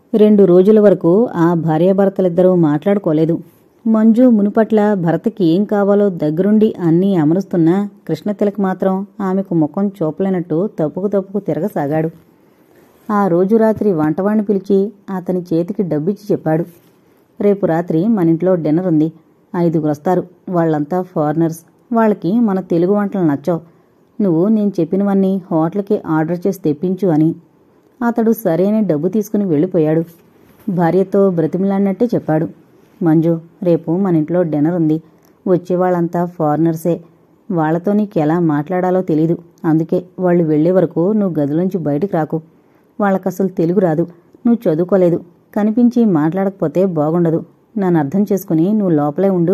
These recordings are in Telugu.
రెండు రోజుల వరకు ఆ భార్యాభర్తలిద్దరూ మాట్లాడుకోలేదు మంజు మునుపట్ల భరతకి ఏం కావాలో దగ్గరుండి అన్నీ అమరుస్తున్నా కృష్ణతిలక్ మాత్రం ఆమెకు ముఖం చూపలేనట్టు తప్పుకు తప్పుకు తిరగసాగాడు ఆ రోజు రాత్రి వంటవాణ్ణి పిలిచి అతని చేతికి డబ్బిచ్చి చెప్పాడు రేపు రాత్రి మన ఇంట్లో డిన్నర్ ఉంది ఐదుగురు వస్తారు వాళ్ళంతా ఫారినర్స్ వాళ్ళకి మన తెలుగు వంటలు నచ్చవు నువ్వు నేను చెప్పినవన్నీ హోటల్కి ఆర్డర్ చేసి తెప్పించు అని అతడు సరైన డబ్బు తీసుకుని వెళ్ళిపోయాడు భార్యతో బ్రతిమలాడినట్టే చెప్పాడు మంజు రేపు మన ఇంట్లో డిన్నర్ ఉంది వచ్చే వాళ్ళంతా ఫారినర్సే వాళ్ళతో నీకు ఎలా మాట్లాడాలో తెలీదు అందుకే వాళ్ళు వెళ్లే వరకు నువ్వు గదిలోంచి బయటికి రాకు వాళ్ళకసలు తెలుగు రాదు నువ్వు చదువుకోలేదు కనిపించి మాట్లాడకపోతే బాగుండదు నన్ను అర్థం చేసుకుని నువ్వు లోపలే ఉండు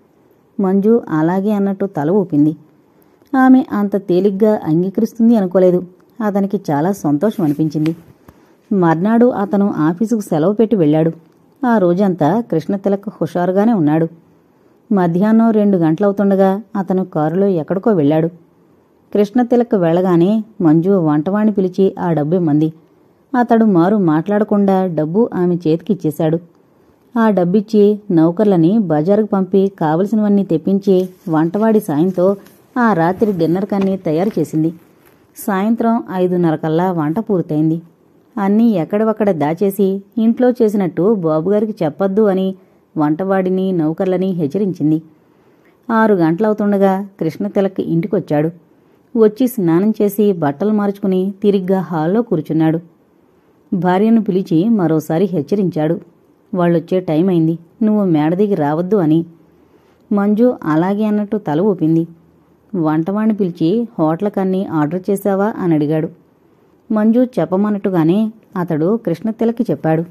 మంజు అలాగే అన్నట్టు తల ఊపింది ఆమె అంత తేలిగ్గా అంగీకరిస్తుంది అనుకోలేదు అతనికి చాలా సంతోషం అనిపించింది మర్నాడు అతను ఆఫీసుకు సెలవు పెట్టి వెళ్ళాడు ఆ రోజంతా కృష్ణతిలక్ హుషారుగానే ఉన్నాడు మధ్యాహ్నం రెండు గంటలవుతుండగా అతను కారులో ఎక్కడికో వెళ్ళాడు కృష్ణతిలక్ వెళ్ళగానే మంజు వంటవాణ్ణి పిలిచి ఆ డబ్బు ఇమ్మంది అతడు మారు మాట్లాడకుండా డబ్బు ఆమె చేతికిచ్చేశాడు ఆ డబ్బిచ్చి నౌకర్లని బజారుకు పంపి కావలసినవన్నీ తెప్పించి వంటవాడి సాయంతో ఆ రాత్రి డిన్నర్ కన్నీ తయారు చేసింది సాయంత్రం ఐదున్నర కల్లా వంట పూర్తయింది అన్నీ ఎక్కడవక్కడ దాచేసి ఇంట్లో చేసినట్టు బాబుగారికి చెప్పొద్దు అని వంటవాడిని నౌకర్లని హెచ్చరించింది ఆరు గంటలవుతుండగా కృష్ణతిలక్ ఇంటికొచ్చాడు వచ్చి స్నానం చేసి బట్టలు మార్చుకుని తిరిగ్గా హాల్లో కూర్చున్నాడు భార్యను పిలిచి మరోసారి హెచ్చరించాడు వాళ్ళొచ్చే టైం అయింది నువ్వు మేడ దిగి రావద్దు అని మంజు అలాగే అన్నట్టు తల ఊపింది వంటవాణ్ణి పిలిచి హోటల్కన్నీ ఆర్డర్ చేశావా అని అడిగాడు మంజు చెప్పమన్నట్టుగానే అతడు కృష్ణతిలకి చెప్పాడు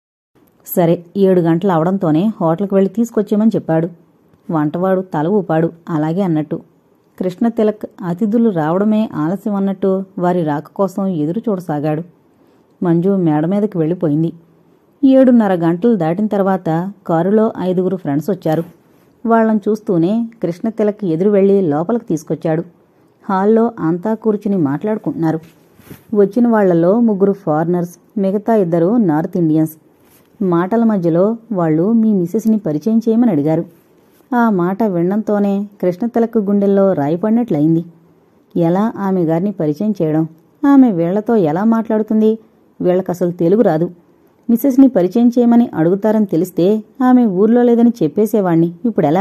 సరే ఏడు గంటలు అవడంతోనే హోటల్కి వెళ్ళి తీసుకొచ్చేమని చెప్పాడు వంటవాడు తల ఊపాడు అలాగే అన్నట్టు కృష్ణతిలక్ అతిథులు రావడమే ఆలస్యం అన్నట్టు వారి రాక కోసం ఎదురు చూడసాగాడు మంజు మేడ మీదకి వెళ్ళిపోయింది ఏడున్నర గంటలు దాటిన తర్వాత కారులో ఐదుగురు ఫ్రెండ్స్ వచ్చారు వాళ్ళని చూస్తూనే కృష్ణతిలక్ ఎదురు వెళ్లి లోపలికి తీసుకొచ్చాడు హాల్లో అంతా కూర్చుని మాట్లాడుకుంటున్నారు వచ్చిన వాళ్లలో ముగ్గురు ఫారినర్స్ మిగతా ఇద్దరు నార్త్ ఇండియన్స్ మాటల మధ్యలో వాళ్ళు మీ మిసెస్ని పరిచయం చేయమని అడిగారు ఆ మాట వినడంతోనే కృష్ణతిలక్ గుండెల్లో రాయిపడినట్లయింది ఎలా ఆమె గారిని పరిచయం చేయడం ఆమె వీళ్లతో ఎలా మాట్లాడుతుంది వీళ్ళకసలు తెలుగు రాదు మిసెస్ని పరిచయం చేయమని అడుగుతారని తెలిస్తే ఆమె ఊర్లో లేదని చెప్పేసేవాణ్ణి ఇప్పుడెలా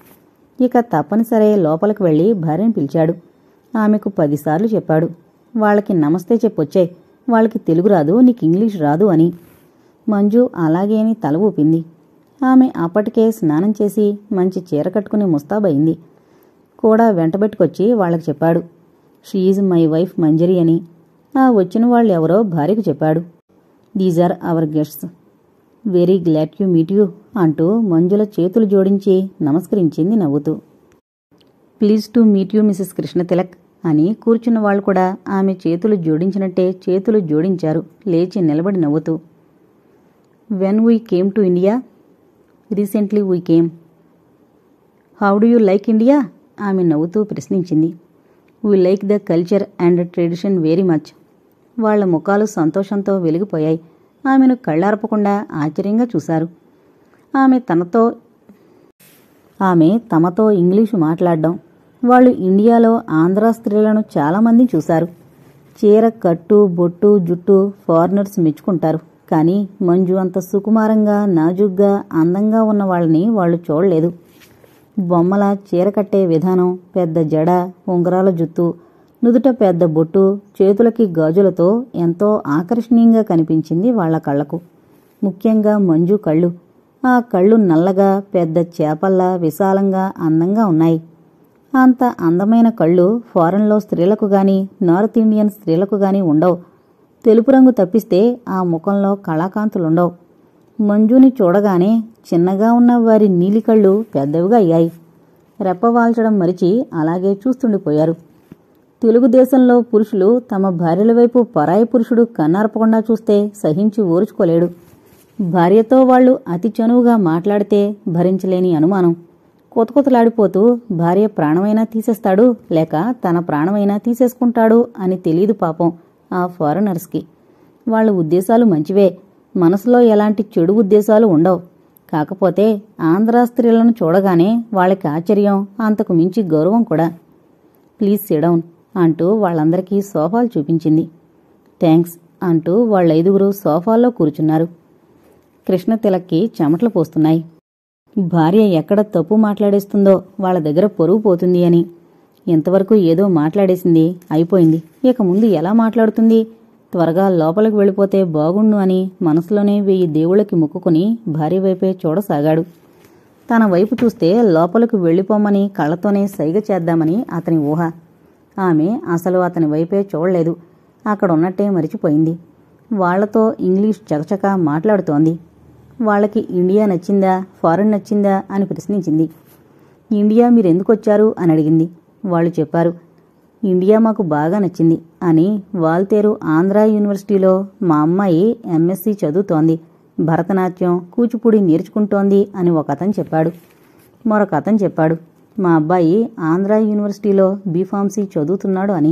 ఇక తప్పనిసరే లోపలికి వెళ్ళి భార్యను పిలిచాడు ఆమెకు పదిసార్లు చెప్పాడు వాళ్ళకి నమస్తే చెప్పొచ్చాయి వాళ్ళకి తెలుగు రాదు నీకు ఇంగ్లీష్ రాదు అని మంజు అలాగే అని తల ఊపింది ఆమె అప్పటికే స్నానం చేసి మంచి చీర కట్టుకుని ముస్తాబయింది కూడా వెంటబెట్టుకొచ్చి వాళ్ళకి చెప్పాడు షీఈజ్ మై వైఫ్ మంజరి అని ఆ వచ్చిన వాళ్ళెవరో భార్యకు చెప్పాడు these are our guests very glad you meet you అంటూ మంజుల చేతులు జోడించి నమస్కరించింది నవ్వుతూ please to meet you Mrs Krishnatilak అని కూర్చున్న వాళ్ళు కూడా ఆమె చేతులు జోడించినట్టే చేతులు జోడించారు లేచి నిలబడి నవ్వుతూ when we came to India recently we came how do you like India ఆమె నవ్వుతూ ప్రశ్నించింది we like the culture and tradition very much వాళ్ల ముఖాలు సంతోషంతో వెలిగిపోయాయి ఆమెను కళ్ళార్పకుండా ఆశ్చర్యంగా చూశారు ఆమె తనతో ఆమె తమతో ఇంగ్లీషు మాట్లాడడం వాళ్ళు ఇండియాలో ఆంధ్ర స్త్రీలను చాలామంది చూశారు చీర కట్టు బొట్టు జుట్టు ఫారినర్స్ మెచ్చుకుంటారు కానీ మంజు అంత సుకుమారంగా నాజుగ్గా అందంగా ఉన్న వాళ్ళని వాళ్ళు చూడలేదు బొమ్మల చీర కట్టే విధానం పెద్ద జడ ఉంగరాల జుత్తు నుదుట పెద్ద బొట్టు చేతులకి గాజులతో ఎంతో ఆకర్షణీయంగా కనిపించింది వాళ్ల కళ్లకు ముఖ్యంగా మంజు కళ్ళు ఆ కళ్ళు నల్లగా పెద్ద చేపల్లా విశాలంగా అందంగా ఉన్నాయి అంత అందమైన కళ్ళు ఫారెన్లో స్త్రీలకు గాని నార్త్ ఇండియన్ స్త్రీలకు గాని ఉండవు తెలుపు రంగు తప్పిస్తే ఆ ముఖంలో కళాకాంతులుండవు మంజుని చూడగానే చిన్నగా ఉన్న వారి నీలి కళ్ళు పెద్దవిగా అయ్యాయి రెప్పవాల్చడం మరిచి అలాగే చూస్తుండిపోయారు తెలుగుదేశంలో పురుషులు తమ భార్యల వైపు పరాయి పురుషుడు కన్నార్పకుండా చూస్తే సహించి ఓర్చుకోలేడు భార్యతో వాళ్ళు అతి చనువుగా మాట్లాడితే భరించలేని అనుమానం కొతకొతలాడిపోతూ భార్య ప్రాణమైనా తీసేస్తాడు లేక తన ప్రాణమైనా తీసేసుకుంటాడు అని తెలియదు పాపం ఆ ఫారినర్స్కి వాళ్ళ ఉద్దేశాలు మంచివే మనసులో ఎలాంటి చెడు ఉద్దేశాలు ఉండవు కాకపోతే ఆంధ్రా స్త్రీలను చూడగానే వాళ్ళకి ఆశ్చర్యం అంతకు మించి గౌరవం కూడా ప్లీజ్ సిడౌన్ అంటూ వాళ్ళందరికీ సోఫాలు చూపించింది థ్యాంక్స్ అంటూ వాళ్ళైదుగురు సోఫాల్లో కూర్చున్నారు కృష్ణ తిలక్కి చెమటలు పోస్తున్నాయి భార్య ఎక్కడ తప్పు మాట్లాడేస్తుందో వాళ్ళ దగ్గర పొరుగు పోతుంది అని ఇంతవరకు ఏదో మాట్లాడేసింది అయిపోయింది ఇక ముందు ఎలా మాట్లాడుతుంది త్వరగా లోపలికి వెళ్ళిపోతే బాగుండు అని మనసులోనే వెయ్యి దేవుళ్ళకి మొక్కుకుని భార్య వైపే చూడసాగాడు తన వైపు చూస్తే లోపలికి వెళ్ళిపోమని కళ్ళతోనే సైగ చేద్దామని అతని ఊహ ఆమె అసలు అతని వైపే చూడలేదు అక్కడ ఉన్నట్టే మరిచిపోయింది వాళ్లతో ఇంగ్లీష్ చకచకా మాట్లాడుతోంది వాళ్ళకి ఇండియా నచ్చిందా ఫారెన్ నచ్చిందా అని ప్రశ్నించింది ఇండియా మీరెందుకు వచ్చారు అని అడిగింది వాళ్ళు చెప్పారు ఇండియా మాకు బాగా నచ్చింది అని వాల్తేరు ఆంధ్ర యూనివర్సిటీలో మా అమ్మాయి ఎంఎస్సి చదువుతోంది భరతనాట్యం కూచిపూడి నేర్చుకుంటోంది అని ఒక అతను చెప్పాడు మరొక అతను చెప్పాడు మా అబ్బాయి ఆంధ్ర యూనివర్సిటీలో బీఫార్మసీ చదువుతున్నాడు అని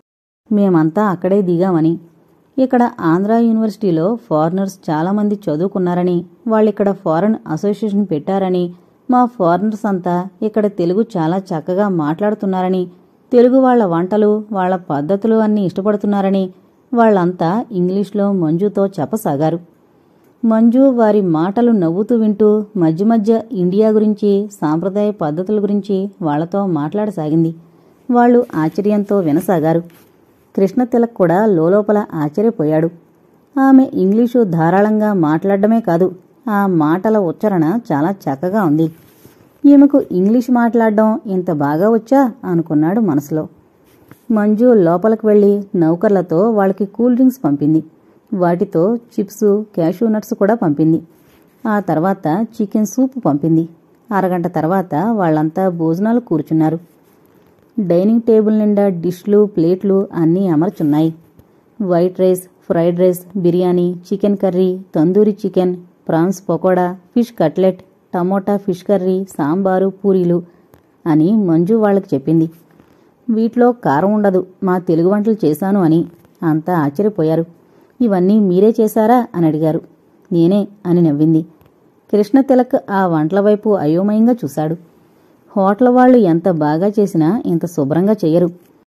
మేమంతా అక్కడే దిగామని ఇక్కడ ఆంధ్ర యూనివర్సిటీలో ఫారినర్స్ చాలామంది చదువుకున్నారని వాళ్ళిక్కడ ఫారెన్ అసోసియేషన్ పెట్టారని మా ఫారినర్స్ అంతా ఇక్కడ తెలుగు చాలా చక్కగా మాట్లాడుతున్నారని తెలుగు వాళ్ళ వంటలు వాళ్ళ పద్ధతులు అన్నీ ఇష్టపడుతున్నారని వాళ్ళంతా ఇంగ్లీష్లో మంజుతో చెప్పసాగారు మంజు వారి మాటలు నవ్వుతూ వింటూ మధ్య మధ్య ఇండియా గురించి సాంప్రదాయ పద్ధతుల గురించి వాళ్లతో మాట్లాడసాగింది వాళ్ళు ఆశ్చర్యంతో వినసాగారు కృష్ణ తిలక్ కూడా లోలోపల ఆశ్చర్యపోయాడు ఆమె ఇంగ్లీషు ధారాళంగా మాట్లాడడమే కాదు ఆ మాటల ఉచ్చారణ చాలా చక్కగా ఉంది ఈమెకు ఇంగ్లీష్ మాట్లాడడం ఇంత బాగా వచ్చా అనుకున్నాడు మనసులో మంజు లోపలికి వెళ్లి నౌకర్లతో వాళ్ళకి కూల్ డ్రింక్స్ పంపింది వాటితో చిప్స్ క్యాషూ నట్స్ కూడా పంపింది ఆ తర్వాత చికెన్ సూప్ పంపింది అరగంట తర్వాత వాళ్ళంతా భోజనాలు కూర్చున్నారు డైనింగ్ టేబుల్ నిండా డిష్లు ప్లేట్లు అన్నీ అమర్చున్నాయి white rice fried rice biryani chicken curry tandoori chicken prawns pakoda fish cutlet tomato fish curry sambar పూరీలు అని మంజు వాళ్ళకి చెప్పింది వీటిలో కారం ఉండదు మా తెలుగు వంటలు చేశాను అని అంతా ఆశ్చర్యపోయారు ఇవన్నీ మీరే చేశారా అని అడిగారు నేనే అని నవ్వింది కృష్ణ తిలక్ ఆ వంటల వైపు అయోమయంగా చూశాడు హోటల్ వాళ్ళు ఎంత బాగా చేసినా ఇంత శుభ్రంగా చెయ్యరు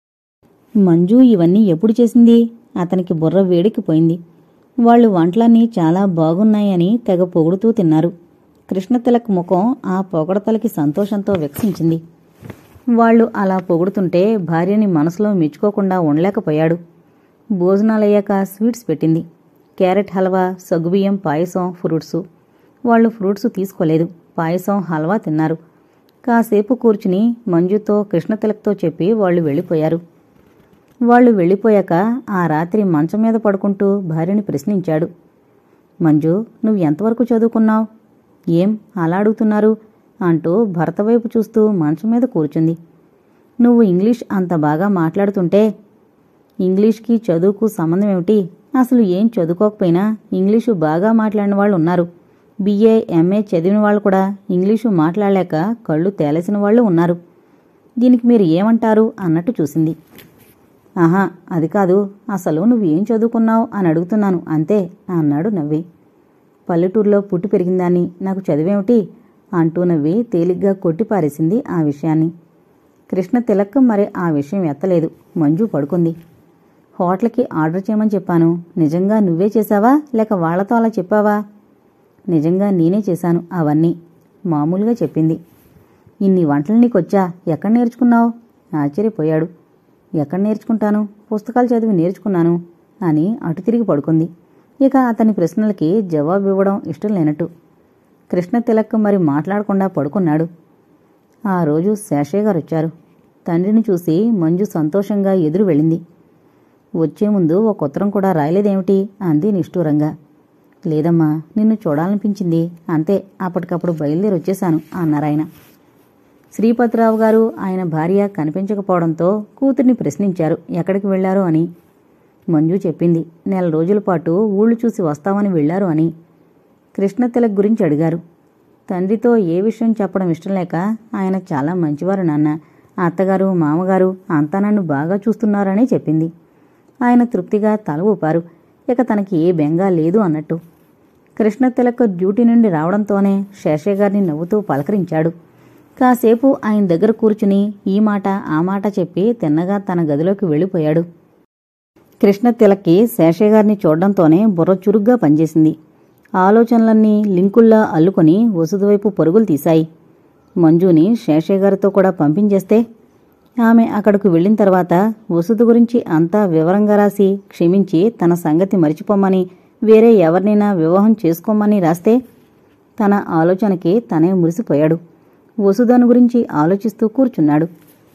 మంజు ఇవన్నీ ఎప్పుడు చేసింది అతనికి బుర్ర వేడికిపోయింది వాళ్ళు వంటలన్నీ చాలా బాగున్నాయని తెగ పొగుడుతూ తిన్నారు కృష్ణ తిలక్ ముఖం ఆ పొగడతలకి సంతోషంతో వికసించింది వాళ్ళు అలా పొగుడుతుంటే భార్యని మనసులో మెచ్చుకోకుండా ఉండలేకపోయాడు భోజనాలయ్యాక స్వీట్స్ పెట్టింది క్యారెట్ హల్వా సగ్గుబియ్యం పాయసం ఫ్రూట్సు వాళ్ళు ఫ్రూట్స్ తీసుకోలేదు పాయసం హల్వా తిన్నారు కాసేపు కూర్చుని మంజుతో కృష్ణతిలక్తో చెప్పి వాళ్ళు వెళ్ళిపోయారు వాళ్ళు వెళ్ళిపోయాక ఆ రాత్రి మంచం మీద పడుకుంటూ భార్యని ప్రశ్నించాడు మంజు నువ్వు ఎంతవరకు చదువుకున్నావు ఏం అలా అడుగుతున్నారు అంటూ భర్త వైపు చూస్తూ మంచం మీద కూర్చుంది నువ్వు ఇంగ్లీష్ అంత బాగా మాట్లాడుతుంటే ఇంగ్లీష్కి చదువుకు సంబంధం ఏమిటి అసలు ఏం చదువుకోకపోయినా ఇంగ్లీషు బాగా మాట్లాడిన వాళ్ళు ఉన్నారు బిఏ ఎంఏ చదివిన వాళ్ళు కూడా ఇంగ్లీషు మాట్లాడలేక కళ్ళు తేలేసిన వాళ్ళు ఉన్నారు దీనికి మీరు ఏమంటారు అన్నట్టు చూసింది ఆహా అది కాదు అసలు నువ్వు ఏం చదువుకున్నావు అని అడుగుతున్నాను అంతే అన్నాడు నవ్వి పల్లెటూరులో పుట్టి పెరిగిందాన్ని నాకు చదివేమిటి అంటూ నవ్వి తేలిగ్గా కొట్టిపారేసింది ఆ విషయాన్ని కృష్ణ తిలక్ మరి ఆ విషయం ఎత్తలేదు మంజు పడుకుంది హోటల్కి ఆర్డర్ చేయమని చెప్పాను నిజంగా నువ్వే చేశావా లేక వాళ్లతో అలా చెప్పావా నిజంగా నేనే చేశాను అవన్నీ మామూలుగా చెప్పింది ఇన్ని వంటలు నీకొచ్చా ఎక్కడ నేర్చుకున్నావు ఆశ్చర్యపోయాడు ఎక్కడ నేర్చుకుంటాను పుస్తకాలు చదివి నేర్చుకున్నాను అని అటు తిరిగి పడుకుంది ఇక అతని ప్రశ్నలకి జవాబు ఇవ్వడం ఇష్టం లేనట్టు కృష్ణ తిలక్ మరి మాట్లాడకుండా పడుకున్నాడు ఆ రోజు శేషయ్య గారు వచ్చారు తండ్రిని చూసి మంజు సంతోషంగా ఎదురు వెళ్ళింది వచ్చే ముందు ఒక ఉత్తరం కూడా రాయలేదేమిటి అంది నిష్ఠూరంగా లేదమ్మా నిన్ను చూడాలనిపించింది అంతే అప్పటికప్పుడు బయలుదేరి వచ్చేశాను అన్నారాయన శ్రీపతిరావు గారు ఆయన భార్య కనిపించకపోవడంతో కూతుర్ని ప్రశ్నించారు ఎక్కడికి వెళ్లారు అని మంజు చెప్పింది నెల రోజుల పాటు ఊళ్ళు చూసి వస్తామని వెళ్లారు అని కృష్ణ తిలక్ గురించి అడిగారు తండ్రితో ఏ విషయం చెప్పడం ఇష్టం లేక ఆయన చాలా మంచివారు నాన్న అత్తగారు మామగారు అంతా నన్ను బాగా చూస్తున్నారని చెప్పింది ఆయన తృప్తిగా తల ఊపారు ఇక తనకి ఏ బెంగా లేదు అన్నట్టు కృష్ణ తిలక్ డ్యూటీ నుండి రావడంతోనే శేషయ్య గారిని నవ్వుతూ పలకరించాడు కాసేపు ఆయన దగ్గర కూర్చుని ఈ మాట ఆ మాట చెప్పి తిన్నగా తన గదిలోకి వెళ్ళిపోయాడు కృష్ణ తిలక్కి శేషయ్య గారిని చూడడంతోనే బుర్ర చురుగ్గా పనిచేసింది ఆలోచనలన్నీ లింకుల్లా అల్లుకొని వసుధ వైపు పరుగులు తీశాయి మంజుని శేషయ్య గారితో కూడా పంపించేస్తే ఆమె అక్కడకు వెళ్ళిన తర్వాత వసుధ గురించి అంతా వివరంగా రాసి క్షమించి తన సంగతి మరిచిపోమని వేరే ఎవరినైనా వివాహం చేసుకోమని రాస్తే తన ఆలోచనకి తనే మురిసిపోయాడు వసుధను గురించి ఆలోచిస్తూ కూర్చున్నాడు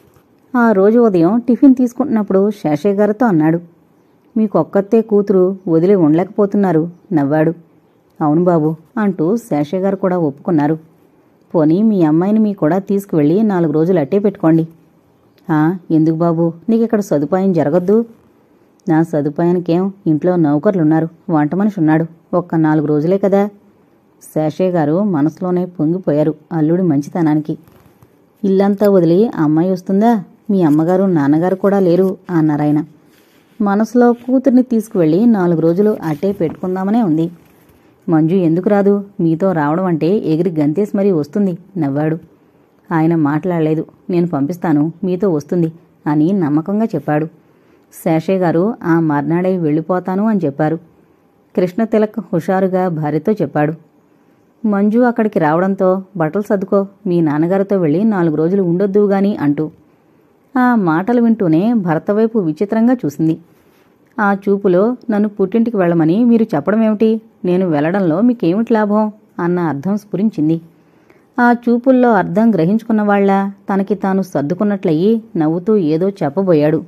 ఆ రోజు ఉదయం టిఫిన్ తీసుకుంటున్నప్పుడు శేషయ్య గారితో అన్నాడు మీకొక్కతే కూతురు వదిలి ఉండలేకపోతున్నారు నవ్వాడు అవును బాబు అంటూ శేషయ్య గారు కూడా ఒప్పుకున్నారు పోనీ మీ అమ్మాయిని మీ కూడా తీసుకువెళ్ళి నాలుగు రోజులు అట్టే పెట్టుకోండి ఆ ఎందుకు బాబు నీకు ఇక్కడ సదుపాయం జరగద్దు నా సదుపాయానికేం ఇంట్లో నౌకర్లున్నారు వంట మనిషి ఉన్నాడు ఒక్క నాలుగు రోజులే కదా శేషయ్య గారు మనసులోనే పొంగిపోయారు అల్లుడి మంచితనానికి ఇల్లంతా వదిలి అమ్మాయి వస్తుందా మీ అమ్మగారు నాన్నగారు కూడా లేరు అన్నారాయన మనసులో కూతుర్ని తీసుకువెళ్ళి నాలుగు రోజులు అట్టే పెట్టుకుందామనే ఉంది మంజు ఎందుకు రాదు మీతో రావడం అంటే ఎగిరి గంతేసి మరీ వస్తుంది నవ్వాడు ఆయన మాట్లాడలేదు నేను పంపిస్తాను మీతో వస్తుంది అని నమ్మకంగా చెప్పాడు శేషయ్య గారు ఆ మర్నాడే వెళ్ళిపోతాను అని చెప్పారు కృష్ణ తిలక్ హుషారుగా భార్యతో చెప్పాడు మంజు అక్కడికి రావడంతో బట్టలు సర్దుకో మీ నాన్నగారితో వెళ్ళి నాలుగు రోజులు ఉండొద్దు గాని అంటూ ఆ మాటలు వింటూనే భర్త వైపు విచిత్రంగా చూసింది ఆ చూపులో నన్ను పుట్టింటికి వెళ్ళమని మీరు చెప్పడం ఏమిటి నేను వెళ్లడంలో మీకేమిటి లాభం అన్న అర్థం స్ఫురించింది ఆ చూపుల్లో అర్థం గ్రహించుకున్నవాళ్ల తనకి తాను సర్దుకున్నట్లయి నవ్వుతూ ఏదో చెప్పబోయాడు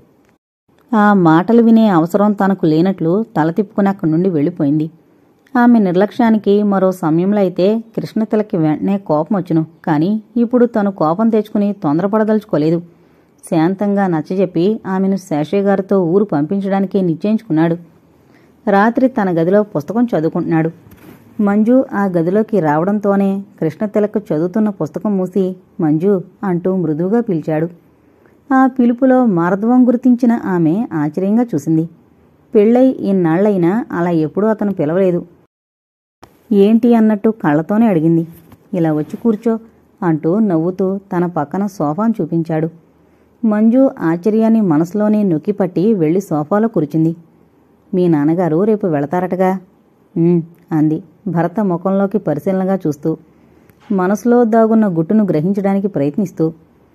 ఆ మాటలు వినే అవసరం తనకు లేనట్లు తల తిప్పుకుని అక్కడి నుండి వెళ్ళిపోయింది ఆమె నిర్లక్ష్యానికి మరో సమయంలో అయితే కృష్ణతిలకి వెంటనే కోపం వచ్చును కాని ఇప్పుడు తను కోపం తెచ్చుకుని తొందరపడదలుచుకోలేదు శాంతంగా నచ్చజెప్పి ఆమెను శేషయ్య గారితో ఊరు పంపించడానికి నిశ్చయించుకున్నాడు రాత్రి తన గదిలో పుస్తకం చదువుకుంటున్నాడు మంజు ఆ గదిలోకి రావడంతోనే కృష్ణతిలక్ చదువుతున్న పుస్తకం మూసి మంజు అంటూ మృదువుగా పిలిచాడు ఆ పిలుపులో మార్ధవం గుర్తించిన ఆమె ఆశ్చర్యంగా చూసింది పెళ్ళై ఇన్నాళ్లైనా అలా ఎప్పుడూ అతను పిలవలేదు ఏంటి అన్నట్టు కళ్ళతోనే అడిగింది ఇలా వచ్చి కూర్చో అంటూ నవ్వుతూ తన పక్కన సోఫాను చూపించాడు మంజు ఆశ్చర్యాన్ని మనసులోనే నొక్కిపట్టి వెళ్లి సోఫాలో కూర్చుంది మీ నాన్నగారు రేపు వెళతారటగా "ఉమ్," అంది భర్త ముఖంలోకి పరిశీలనగా చూస్తూ మనసులో దాగున్న గుట్టును గ్రహించడానికి ప్రయత్నిస్తూ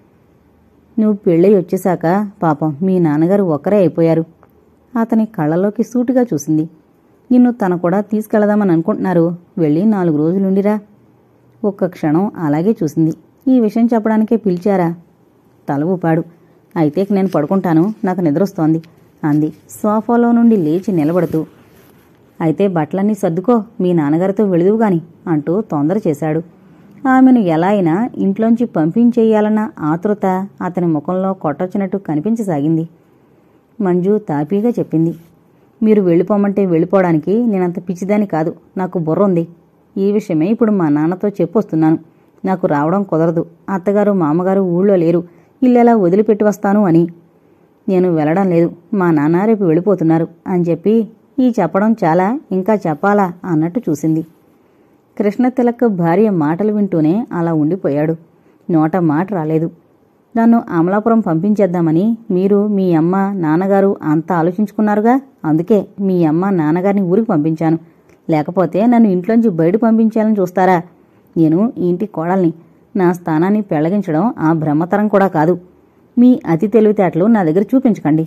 నువ్వు పెళ్ళై వచ్చేశాక పాపం మీ నాన్నగారు ఒక్కరే అయిపోయారు అతని కళ్ళలోకి సూటిగా చూసింది నిన్ను తన కూడా తీసుకెళదామని అనుకుంటున్నారు వెళ్ళి నాలుగు రోజులుండిరా ఒక్క క్షణం అలాగే చూసింది ఈ విషయం చెప్పడానికే పిలిచారా తల ఊపాడు అయితే ఇక నేను పడుకుంటాను నాకు నిద్రొస్తోంది అంది సోఫాలో నుండి లేచి నిలబడుతూ అయితే బట్టలన్నీ సర్దుకో మీ నాన్నగారితో వెళుదువు గాని అంటూ తొందర చేశాడు ఆమెను ఎలా అయినా ఇంట్లోంచి పంపించేయాలన్న ఆతృత అతని ముఖంలో కొట్టొచ్చినట్టు కనిపించసాగింది మంజు తాపీగా చెప్పింది మీరు వెళ్ళిపోమంటే వెళ్ళిపోవడానికి నేనంత పిచ్చిదాని కాదు నాకు బుర్ర ఉంది ఈ విషయమే ఇప్పుడు మా నాన్నతో చెప్పొస్తున్నాను నాకు రావడం కుదరదు అత్తగారు మామగారు ఊళ్ళో లేరు ఇల్లెలా వదిలిపెట్టి వస్తాను అని నేను వెళ్ళడం లేదు మా నాన్న రేపు వెళ్ళిపోతున్నారు అని చెప్పి ఈ చెప్పడం చాలా ఇంకా చెప్పాలా అన్నట్టు చూసింది కృష్ణ తిలక్ భార్య మాటలు వింటూనే అలా ఉండిపోయాడు నోట మాట రాలేదు నన్ను అమలాపురం పంపించేద్దామని మీరు మీ అమ్మ నాన్నగారు అంతా ఆలోచించుకున్నారుగా అందుకే మీ అమ్మ నాన్నగారిని ఊరికి పంపించాను లేకపోతే నన్ను ఇంట్లోంచి బయట పంపించాలని చూస్తారా నేను ఈ ఇంటి కోడల్ని నా స్థానాన్ని పెళ్లగించడం ఆ బ్రహ్మతరం కూడా కాదు మీ అతి తెలివితేటలు నా దగ్గర చూపించకండి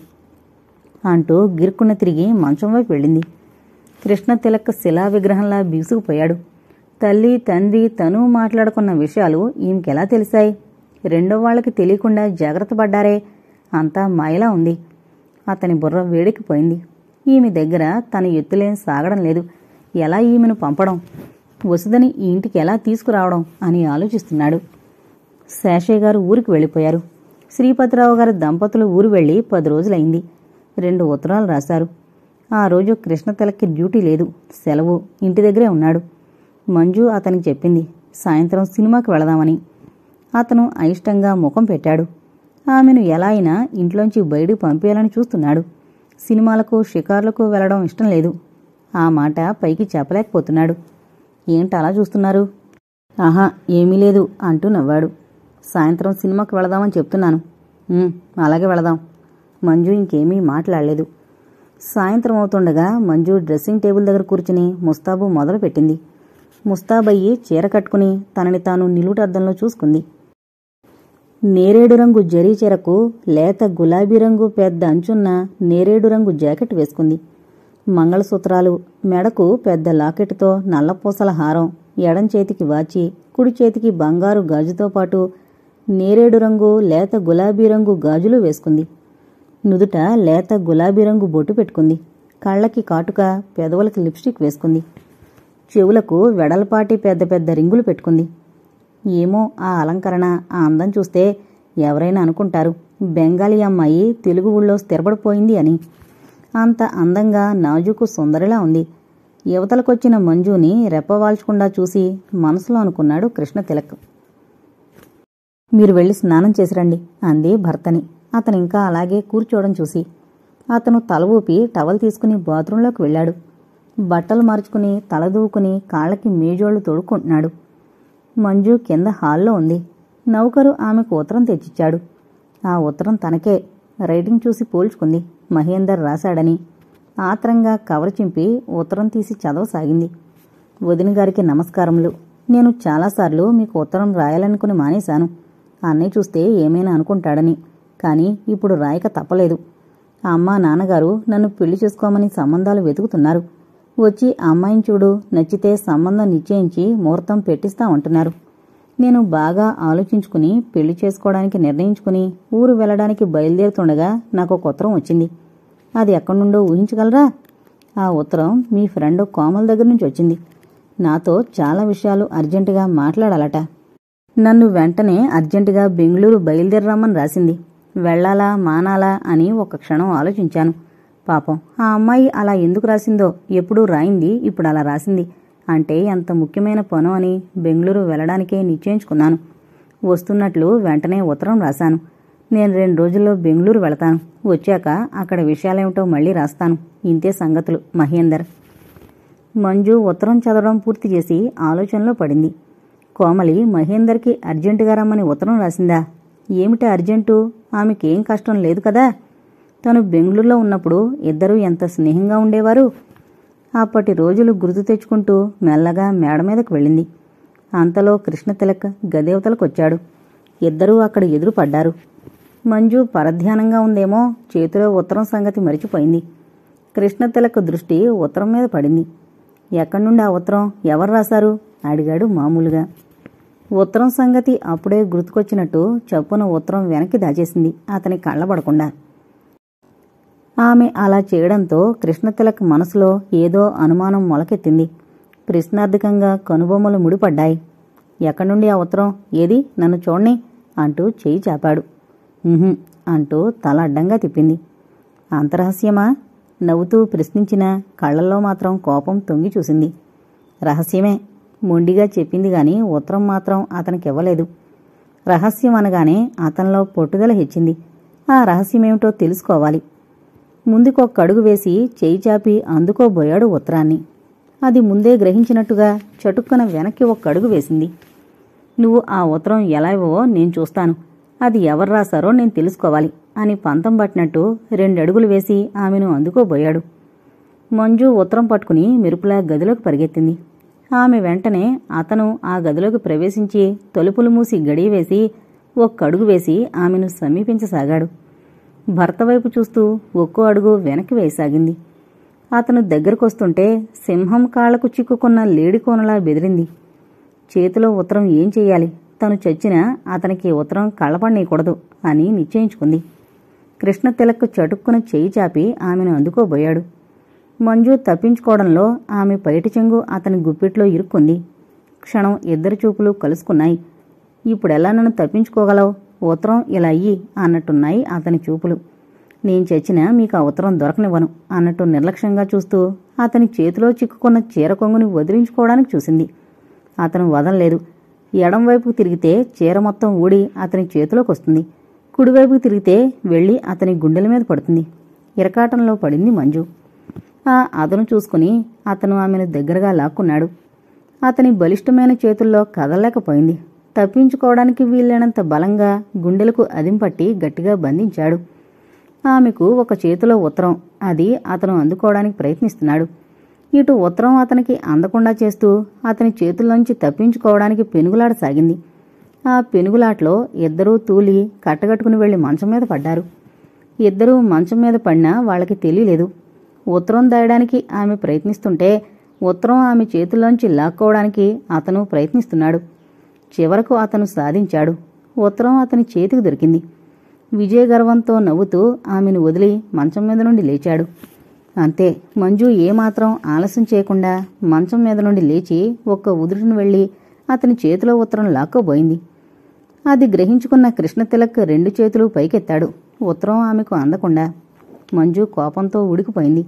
అంటూ గిరుక్కున తిరిగి మంచం వైపు వెళ్ళింది కృష్ణ తిలక్ శిలా విగ్రహంలా బిగుసుకుపోయాడు తల్లి తండ్రి తను మాట్లాడుకున్న విషయాలు ఈమెకెలా తెలిసాయి రెండో వాళ్ళకి తెలియకుండా జాగ్రత్త పడ్డారే అంతా మాయలా ఉంది అతని బుర్ర వేడికిపోయింది ఈమె దగ్గర తన ఎత్తులేం సాగడం లేదు ఎలా ఈమెను పంపడం వసుదని ఈ ఇంటికి ఎలా తీసుకురావడం అని ఆలోచిస్తున్నాడు శేషయ్య గారు ఊరికి వెళ్ళిపోయారు శ్రీపతిరావు గారి దంపతులు ఊరు వెళ్ళి పది రోజులైంది రెండు ఉత్తరాలు రాశారు ఆ రోజు కృష్ణతలకి డ్యూటీ లేదు సెలవు ఇంటి దగ్గరే ఉన్నాడు మంజు అతనికి చెప్పింది సాయంత్రం సినిమాకి వెళదామని అతను అయిష్టంగా ముఖం పెట్టాడు ఆమెను ఎలా అయినా ఇంట్లోంచి బయటికి పంపేయాలని చూస్తున్నాడు సినిమాలకు షికార్లకు వెళ్లడం ఇష్టం లేదు ఆ మాట పైకి చెప్పలేకపోతున్నాడు ఏంటి అలా చూస్తున్నారు ఆహా ఏమీ లేదు అంటూ నవ్వాడు సాయంత్రం సినిమాకి వెళదామని చెప్తున్నాను "ఉమ్, అలాగే వెళదాం మంజు ఇంకేమీ మాట్లాడలేదు సాయంత్రం అవుతుండగా మంజు డ్రెస్సింగ్ టేబుల్ దగ్గర కూర్చుని ముస్తాబు మొదలుపెట్టింది ముస్తాబయ్యి చీర కట్టుకుని తనని తాను నిలువుటద్దంలో చూసుకుంది నేరేడు రంగు జరీ చీరకు లేత గులాబీ రంగు పెద్ద అంచున్న నేరేడు రంగు జాకెట్ వేసుకుంది మంగళసూత్రాలు మెడకు పెద్ద లాకెట్తో నల్లపూసల హారం ఎడం చేతికి వాచి కుడి చేతికి బంగారు గాజుతో పాటు నేరేడు రంగు లేత గులాబీ రంగు గాజులు వేసుకుంది నుదుట లేత గులాబీ రంగు బొట్టు పెట్టుకుంది కళ్ళకి కాటుక పెదవులకి లిప్స్టిక్ వేసుకుంది చెవులకు వెడల్పాటి పెద్ద పెద్ద రింగులు పెట్టుకుంది ఏమో ఆ అలంకరణ ఆ అందం చూస్తే ఎవరైనా అనుకుంటారు బెంగాలీ అమ్మాయి తెలుగు ఊళ్ళో స్థిరపడిపోయింది అని అంత అందంగా నాజుకు సుందరిలా ఉంది యువతలకొచ్చిన మంజుని రెప్పవాల్చకుండా చూసి మనసులో అనుకున్నాడు కృష్ణ తిలక్ మీరు వెళ్ళి స్నానం చేసిరండి అంది భర్తని అతను ఇంకా అలాగే కూర్చోవడం చూసి అతను తల ఊపి టవల్ తీసుకుని బాత్రూంలోకి వెళ్ళాడు బట్టలు మార్చుకుని తల దూకుని కాళ్ళకి మేజోళ్లు తొడుక్కుంటున్నాడు మంజు కింద హాల్లో ఉంది నౌకరు ఆమెకు ఉత్తరం తెచ్చిచ్చాడు ఆ ఉత్తరం తనకే రైటింగ్ చూసి పోల్చుకుంది మహేందర్ రాశాడని ఆత్రంగా కవర్ చింపి ఉత్తరం తీసి చదవసాగింది వదిన గారికి నమస్కారములు నేను చాలాసార్లు మీకు ఉత్తరం రాయాలనుకుని మానేశాను అన్నయ్య చూస్తే ఏమైనా అనుకుంటాడని కానీ ఇప్పుడు రాయక తప్పలేదు ఆ అమ్మ నాన్నగారు నన్ను పెళ్లి చేసుకోమని సంబంధాలు వెతుకుతున్నారు వచ్చి ఆ అమ్మాయిని చూడు నచ్చితే సంబంధం నిశ్చయించి ముహూర్తం పెట్టిస్తామంటున్నారు నేను బాగా ఆలోచించుకుని పెళ్లి చేసుకోవడానికి నిర్ణయించుకుని ఊరు వెళ్ళడానికి బయలుదేరుతుండగా నాకు ఒక ఉత్తరం వచ్చింది అది ఎక్కడి నుండో ఊహించగలరా ఆ ఉత్తరం మీ ఫ్రెండ్ కోమల్ దగ్గర నుంచి వచ్చింది నాతో చాలా విషయాలు అర్జెంటుగా మాట్లాడాలట నన్ను వెంటనే అర్జెంటుగా బెంగళూరు బయలుదేరమ్మని రాసింది వెళ్ళాలా మానాలా అని ఒక క్షణం ఆలోచించాను పాపం ఆ అమ్మాయి అలా ఎందుకు రాసిందో ఎప్పుడూ రాయింది ఇప్పుడు అలా రాసింది అంటే ఎంత ముఖ్యమైన పను అని బెంగళూరు వెళ్ళడానికే నిశ్చయించుకున్నాను వస్తున్నట్లు వెంటనే ఉత్తరం రాశాను నేను రెండు రోజుల్లో బెంగళూరు వెళతాను వచ్చాక అక్కడ విషయాలేమిటో మళ్ళీ రాస్తాను ఇంతే సంగతులు మహేందర్ మంజు ఉత్తరం చదవడం పూర్తి చేసి ఆలోచనలో పడింది కోమలి మహేందర్కి అర్జెంటుగా రమ్మని ఉత్తరం రాసిందా ఏమిటి అర్జెంటు ఆమెకేం కష్టం లేదు కదా తను బెంగళూరులో ఉన్నప్పుడు ఇద్దరూ ఎంత స్నేహంగా ఉండేవారు అప్పటి రోజులు గుర్తు తెచ్చుకుంటూ మెల్లగా మేడ మీదకు వెళ్ళింది అంతలో కృష్ణ తిలక్ గదేవతలకొచ్చాడు ఇద్దరూ అక్కడ ఎదురు పడ్డారు మంజు పరధ్యానంగా ఉందేమో చేతిలో ఉత్తరం సంగతి మరిచిపోయింది కృష్ణ తిలక్ దృష్టి ఉత్తరం మీద పడింది ఎక్కడి నుండి ఆ ఉత్తరం ఎవరు రాశారు అడిగాడు మామూలుగా ఉత్తరం సంగతి అప్పుడే గుర్తుకొచ్చినట్టు చప్పున ఉత్తరం వెనక్కి దాచేసింది అతని కళ్ళబడకుండా ఆమె అలా చేయడంతో కృష్ణతిలక్ మనసులో ఏదో అనుమానం మొలకెత్తింది ప్రశ్నార్థకంగా కనుబొమ్మలు ముడిపడ్డాయి ఎక్కడి నుండి ఆ ఉత్తరం ఏది నన్ను చూడని అంటూ చేయి చాపాడు "ఉహుం" అంటూ తల అడ్డంగా తిప్పింది అంతరహస్యమా నవ్వుతూ ప్రశ్నించిన కళ్ళల్లో మాత్రం కోపం తొంగి చూసింది రహస్యమే మొండిగా చెప్పింది గాని ఉత్తరం మాత్రం అతనికివ్వలేదు రహస్యం అనగానే అతనిలో పట్టుదల హెచ్చింది ఆ రహస్యమేమిటో తెలుసుకోవాలి ముందుకొక్క అడుగు వేసి చేయి చాపి అందుకోబోయాడు ఉత్తరాన్ని అది ముందే గ్రహించినట్టుగా చటుక్కున వెనక్కి ఒక్క అడుగు వేసింది నువ్వు ఆ ఉత్తరం ఎలా ఇవ్వవో నేను చూస్తాను అది ఎవరు రాశారో నేను తెలుసుకోవాలి అని పంతం పట్టినట్టు రెండడుగులు వేసి ఆమెను అందుకోబోయాడు మంజు ఉత్తరం పట్టుకుని మెరుపులా గదిలోకి పరిగెత్తింది ఆమె వెంటనే అతను ఆ గదిలోకి ప్రవేశించి తలుపులు మూసి గడియవేసి ఒక్కడుగు వేసి ఆమెను సమీపించసాగాడు భర్త వైపు చూస్తూ ఒక్కో అడుగు వెనక్కి వేయసాగింది అతను దగ్గరకొస్తుంటే సింహం కాళ్లకు చిక్కుకున్న లేడికోనలా బెదిరింది చేతిలో ఉత్తరం ఏం చెయ్యాలి తను చచ్చినా అతనికి ఉత్తరం కళ్ళపడనీయకూడదు అని నిశ్చయించుకుంది కృష్ణ తిలక్ చటుక్కున చేయి చాపి ఆమెను అందుకోబోయాడు మంజు తప్పించుకోవడంలో ఆమె పైటి చెంగు అతని గుప్పిట్లో ఇరుక్కుంది క్షణం ఇద్దరి చూపులు కలుసుకున్నాయి ఇప్పుడెలా నన్ను తప్పించుకోగలవు ఉత్తరం ఇలా అయ్యి అన్నట్టున్నాయి అతని చూపులు నేను చచ్చినా మీకు ఆ ఉత్తరం దొరకనివ్వను అన్నట్టు నిర్లక్ష్యంగా చూస్తూ అతని చేతిలో చిక్కుకున్న చీర కొంగుని వదిలించుకోవడానికి చూసింది అతను వదలలేదు ఎడం వైపుకు తిరిగితే చీర మొత్తం ఊడి అతని చేతిలోకి వస్తుంది కుడివైపుకు తిరిగితే వెళ్ళి అతని గుండెల మీద పడుతుంది ఇరకాటంలో పడింది మంజు ఆ అదను చూసుకుని అతను ఆమెను దగ్గరగా లాక్కున్నాడు అతని బలిష్టమైన చేతుల్లో కదలలేకపోయింది తప్పించుకోవడానికి వీలైనంత బలంగా గుండెలకు అదింపట్టి గట్టిగా బంధించాడు ఆమెకు ఒక చేతిలో ఉత్తరం అది అతను అందుకోవడానికి ప్రయత్నిస్తున్నాడు ఇటు ఉత్తరం అతనికి అందకుండా చేస్తూ అతని చేతుల్లోంచి తప్పించుకోవడానికి పెనుగులాడసాగింది ఆ పెనుగులాట్లో ఇద్దరూ తూలి కట్టగట్టుకుని వెళ్లి మంచం మీద పడ్డారు ఇద్దరూ మంచం మీద పడినా వాళ్ళకి తెలియలేదు ఉత్తరం దాయడానికి ఆమె ప్రయత్నిస్తుంటే ఉత్తరం ఆమె చేతుల్లోంచి లాక్కోవడానికి అతను ప్రయత్నిస్తున్నాడు చివరకు అతను సాధించాడు ఉత్తరం అతని చేతికి దొరికింది విజయ గర్వంతో నవ్వుతూ ఆమెను వదిలి మంచం మీద నుండి లేచాడు అంతే మంజు ఏమాత్రం ఆలస్యం చేయకుండా మంచం మీద నుండి లేచి ఒక్క ఉదురును వెళ్లి అతని చేతిలో ఉత్తరం లాక్కోబోయింది అది గ్రహించుకున్న కృష్ణ తిలక్ రెండు చేతులు పైకెత్తాడు ఉత్తరం ఆమెకు అందకుండా మంజు కోపంతో ఉడికిపోయింది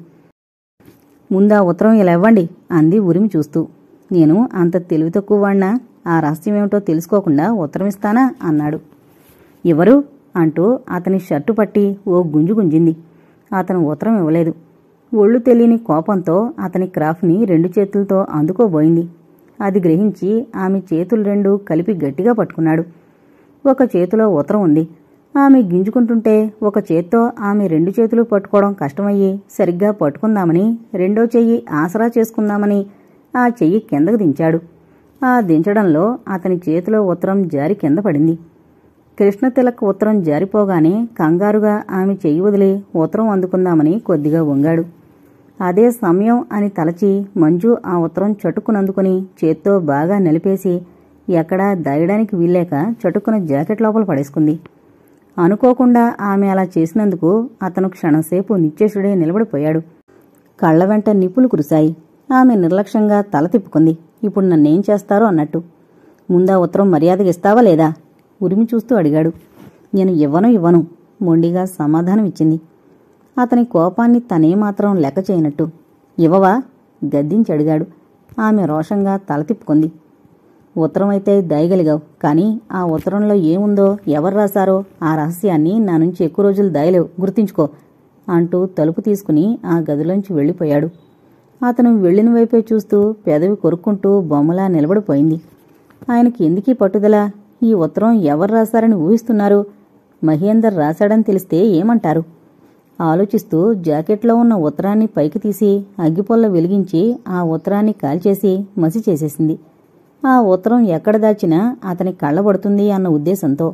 ముందా ఉత్తరం ఇలా ఇవ్వండి అంది ఉరిమి చూస్తూ నేను అంత తెలివి తక్కువ వాణ్ణా ఆ రహస్యమేమిటో తెలుసుకోకుండా ఉత్తరం ఇస్తానా అన్నాడు ఎవరు అంటూ అతని షర్టు పట్టి ఓ గుంజు గుంజింది అతను ఉత్తరం ఇవ్వలేదు ఒళ్ళు తెలియని కోపంతో అతని క్రాఫ్ట్ని రెండు చేతులతో అందుకోబోయింది అది గ్రహించి ఆమె చేతులు రెండు కలిపి గట్టిగా పట్టుకున్నాడు ఒక చేతిలో ఉత్తరం ఉంది ఆమె గింజుకుంటుంటే ఒక చేత్తో ఆమె రెండు చేతులు పట్టుకోవడం కష్టమయ్యి సరిగ్గా పట్టుకుందామని రెండో చెయ్యి ఆసరా చేసుకుందామని ఆ చెయ్యి కిందకు దించాడు ఆ దించడంలో అతని చేతిలో ఉత్తరం జారి కింద పడింది కృష్ణ తిలక్ ఉత్తరం జారిపోగానే కంగారుగా ఆమె చెయ్యి వదిలి ఉత్తరం అందుకుందామని కొద్దిగా వంగాడు అదే సమయం అని తలచి మంజు ఆ ఉత్తరం చటుక్కునందుకుని చేత్తో బాగా నలిపేసి ఎక్కడా దాయడానికి వీల్లేక చటుక్కున జాకెట్ లోపల పడేసుకుంది అనుకోకుండా ఆమె అలా చేసినందుకు అతను క్షణంసేపు నిశ్చేషుడే నిలబడిపోయాడు కళ్ల వెంట నిప్పులు కురిశాయి ఆమె నిర్లక్ష్యంగా తల తిప్పుకుంది ఇప్పుడు నన్నేం చేస్తారో అన్నట్టు ముందా ఉత్తరం మర్యాదగా ఇస్తావా లేదా ఉరిమి చూస్తూ అడిగాడు నేను ఇవ్వను ఇవ్వను మొండిగా సమాధానం ఇచ్చింది అతని కోపాన్ని తనేమాత్రం లెక్క చేయనట్టు ఇవ్వవా గద్దించి అడిగాడు ఆమె రోషంగా తల తిప్పుకుంది ఉత్తరం అయితే దయగలిగావు కానీ ఆ ఉత్తరంలో ఏముందో ఎవరు రాశారో ఆ రహస్యాన్ని నా నుంచి ఎక్కువ రోజులు దయలేవు గుర్తుంచుకో అంటూ తలుపు తీసుకుని ఆ గదిలోంచి వెళ్ళిపోయాడు అతను వెళ్ళిన వైపే చూస్తూ పెదవి కొరుక్కుంటూ బొమ్మలా నిలబడిపోయింది ఆయనకి ఎందుకీ పట్టుదల ఈ ఉత్తరం ఎవరు రాశారని ఊహిస్తున్నారు మహేందర్ రాశాడని తెలిస్తే ఏమంటారు ఆలోచిస్తూ జాకెట్లో ఉన్న ఉత్తరాన్ని పైకి తీసి అగ్గిపొల్ల వెలిగించి ఆ ఉత్తరాన్ని కాల్చేసి మసి చేసేసింది ఆ ఉత్తరం ఎక్కడ దాచినా అతని కళ్ళబడుతుంది అన్న ఉద్దేశంతో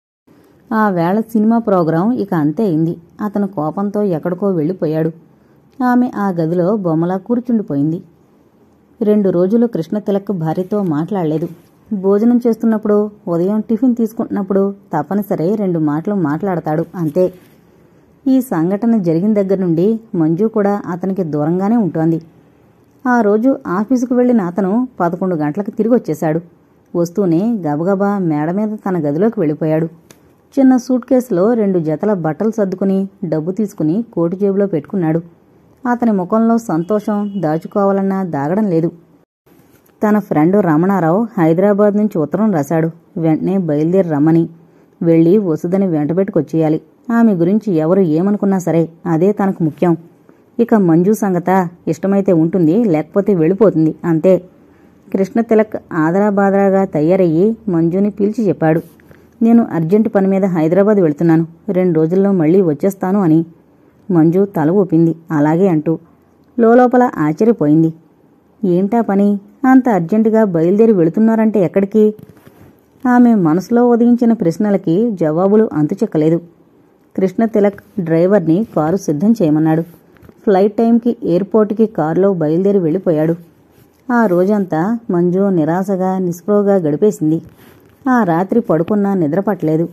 ఆ వేళ సినిమా ప్రోగ్రాం ఇక అంతే అయింది అతను కోపంతో ఎక్కడికో వెళ్ళిపోయాడు ఆమె ఆ గదిలో బొమ్మలా కూర్చుండిపోయింది రెండు రోజులు కృష్ణ తిలక్ భార్యతో మాట్లాడలేదు భోజనం చేస్తున్నప్పుడు ఉదయం టిఫిన్ తీసుకుంటున్నప్పుడు తప్పనిసరి రెండు మాటలు మాట్లాడతాడు అంతే ఈ సంఘటన జరిగిన దగ్గర నుండి మంజు కూడా అతనికి దూరంగానే ఉంటోంది ఆ రోజు ఆఫీసుకు వెళ్లిన అతను పదకొండు గంటలకు తిరిగి వచ్చేశాడు వస్తూనే గబగబా మేడ మీద తన గదిలోకి వెళ్ళిపోయాడు చిన్న సూట్ కేసులో రెండు జతల బట్టలు సర్దుకుని డబ్బు తీసుకుని కోటు జేబులో పెట్టుకున్నాడు అతని ముఖంలో సంతోషం దాచుకోవాలన్నా దాగడం లేదు తన ఫ్రెండ్ రమణారావు హైదరాబాద్ నుంచి ఉత్తరం రాశాడు వెంటనే బయలుదేరి రమ్మని వెళ్ళి వసుదని వెంటబెట్టుకొచ్చేయాలి ఆమె గురించి ఎవరు ఏమనుకున్నా సరే అదే తనకు ముఖ్యం ఇక మంజు సంగత ఇష్టమైతే ఉంటుంది లేకపోతే వెళ్ళిపోతుంది అంతే కృష్ణ తిలక్ ఆదరాబాదరాగా తయారయ్యి మంజుని పిలిచి చెప్పాడు నేను అర్జెంటు పని మీద హైదరాబాద్ వెళ్తున్నాను రెండు రోజుల్లో మళ్ళీ వచ్చేస్తాను అని మంజు తల ఊపింది అలాగే అంటూ లోపల ఆశ్చర్యపోయింది ఏంటా పని అంత అర్జెంటుగా బయలుదేరి వెళుతున్నారంటే ఎక్కడికి ఆమె మనసులో ఉదయించిన ప్రశ్నలకి జవాబులు అంతుచెక్కలేదు కృష్ణ తిలక్ డ్రైవర్ని కారు సిద్ధం చేయమన్నాడు ఫ్లైట్ టైంకి ఎయిర్పోర్ట్కి కారులో బయలుదేరి వెళ్ళిపోయాడు ఆ రోజంతా మంజు నిరాశగా నిస్పృహగా గడిపేసింది ఆ రాత్రి పడుకున్నా నిద్రపట్టలేదు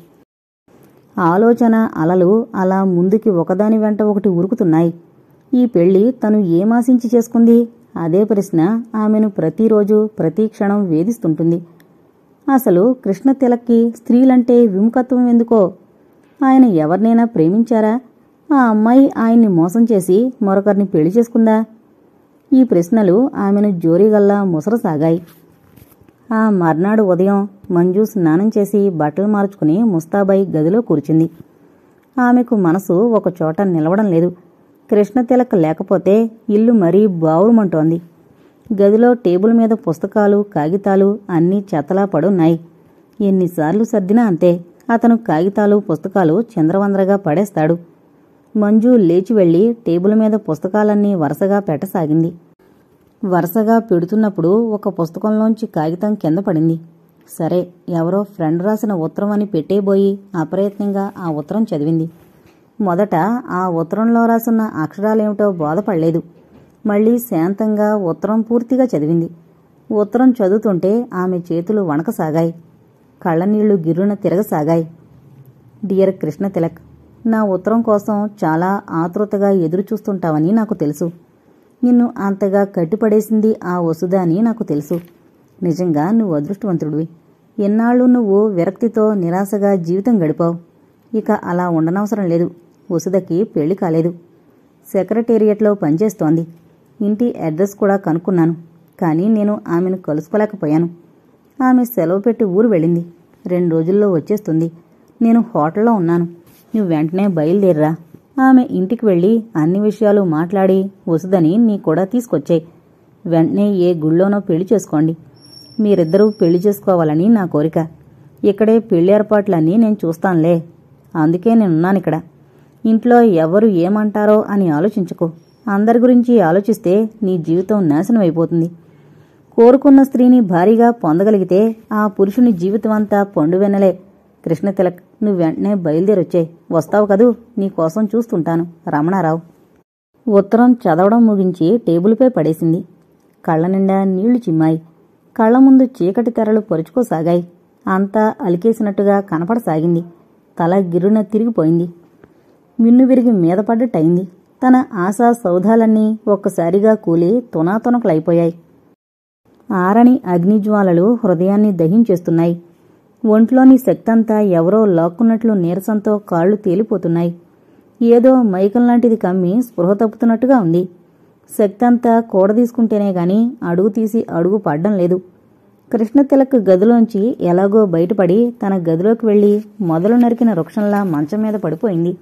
ఆలోచన అలలు అలా ముందుకి ఒకదాని వెంట ఒకటి ఉరుకుతున్నాయి ఈ పెళ్లి తను ఏమాశించి చేసుకుంది అదే ప్రశ్న ఆమెను ప్రతిరోజు ప్రతి క్షణం వేధిస్తుంటుంది అసలు కృష్ణ తిలక్కి స్త్రీలంటే విముఖత్వం ఎందుకో ఆయన ఎవరినైనా ప్రేమించారా ఆ అమ్మాయి ఆయన్ని మోసం చేసి మరొకరిని పెళ్లి చేసుకుందా ఈ ప్రశ్నలు ఆమెను జోరీగల్లా ముసరసాగాయి ఆ మర్నాడు ఉదయం మంజు స్నానం చేసి బట్టలు మార్చుకుని ముస్తాబాయి గదిలో కూర్చుంది ఆమెకు మనసు ఒక చోట నిలవడం లేదు కృష్ణ తిలక్ లేకపోతే ఇల్లు మరీ బావురుమంటోంది గదిలో టేబుల్ మీద పుస్తకాలు కాగితాలు అన్నీ చెత్తలా పడున్నాయి ఎన్నిసార్లు సర్దినా అంతే అతను కాగితాలు పుస్తకాలు చంద్రవందరగా పడేస్తాడు మంజు లేచి వెళ్లి టేబుల్ మీద పుస్తకాలన్నీ వరుసగా పెట్టసాగింది వరుసగా పెడుతున్నప్పుడు ఒక పుస్తకంలోంచి కాగితం కింద పడింది సరే ఎవరో ఫ్రెండ్ రాసిన ఉత్తరం అని పెట్టేబోయి అప్రయత్నంగా ఆ ఉత్తరం చదివింది మొదట ఆ ఉత్తరంలో రాసున్న అక్షరాలేమిటో బోధపడలేదు మళ్ళీ శాంతంగా ఉత్తరం పూర్తిగా చదివింది ఉత్తరం చదువుతుంటే ఆమె చేతులు వణకసాగాయి కళ్ళనీళ్లు గిర్రున తిరగసాగాయి డియర్ కృష్ణ తిలక్ నా ఉత్తరం కోసం చాలా ఆతృతగా ఎదురుచూస్తుంటావని నాకు తెలుసు నిన్ను అంతగా కట్టిపడేసింది ఆ వసుధ అని నాకు తెలుసు నిజంగా నువ్వు అదృష్టవంతుడివి ఎన్నాళ్ళు నువ్వు విరక్తితో నిరాశగా జీవితం గడిపావు ఇక అలా ఉండనవసరం లేదు వసుధకి పెళ్లి కాలేదు సెక్రటేరియట్లో పనిచేస్తోంది ఇంటి అడ్రస్ కూడా కనుక్కున్నాను కానీ నేను ఆమెను కలుసుకోలేకపోయాను ఆమె సెలవు పెట్టి ఊరు వెళ్ళింది రెండు రోజుల్లో వచ్చేస్తుంది నేను హోటల్లో ఉన్నాను నువ్వు వెంటనే బయలుదేరరా ఆమె ఇంటికి వెళ్ళి అన్ని విషయాలు మాట్లాడి వసుదని నీ కూడా తీసుకొచ్చాయి వెంటనే ఏ గుళ్ళోనో పెళ్లి చేసుకోండి మీరిద్దరూ పెళ్లి చేసుకోవాలని నా కోరిక ఇక్కడే పెళ్లి ఏర్పాట్లన్నీ నేను చూస్తానులే అందుకే నేనున్నాను ఇక్కడ ఇంట్లో ఎవరు ఏమంటారో అని ఆలోచించుకో అందరి గురించి ఆలోచిస్తే నీ జీవితం నాశనం అయిపోతుంది కోరుకున్న స్త్రీని భారీగా పొందగలిగితే ఆ పురుషుని జీవితం అంతా పండు వెన్నలే కృష్ణ తిలక్ నువ్వు వెంటనే బయలుదేరొచ్చే వస్తావు కదూ నీకోసం చూస్తుంటాను రమణారావు ఉత్తరం చదవడం ముగించి టేబుల్పై పడేసింది కళ్ళ నిండా నీళ్లు చిమ్మాయి కళ్ళ ముందు చీకటి తెరలు పొరుచుకోసాగాయి అంతా అలికేసినట్టుగా కనపడసాగింది తల గిర్రున తిరిగిపోయింది మిన్ను విరిగి మీదపడ్డట్టయింది తన ఆశా సౌధాలన్నీ ఒక్కసారిగా కూలి తునాతునకలైపోయాయి ఆరని అగ్నిజ్వాలలు హృదయాన్ని దహించేస్తున్నాయి ఒంట్లోని శక్తంతా ఎవరో లాక్కున్నట్లు నీరసంతో కాళ్ళు తేలిపోతున్నాయి ఏదో మైకం లాంటిది కమ్మి స్పృహ తప్పుతున్నట్టుగా ఉంది శక్తంతా కూడదీసుకుంటేనే గాని అడుగు తీసి అడుగు పడ్డం లేదు కృష్ణతిలక్ గదిలోంచి ఎలాగో బయటపడి తన గదిలోకి వెళ్లి మొదలు నరికిన వృక్షంలా మంచం మీద పడిపోయింది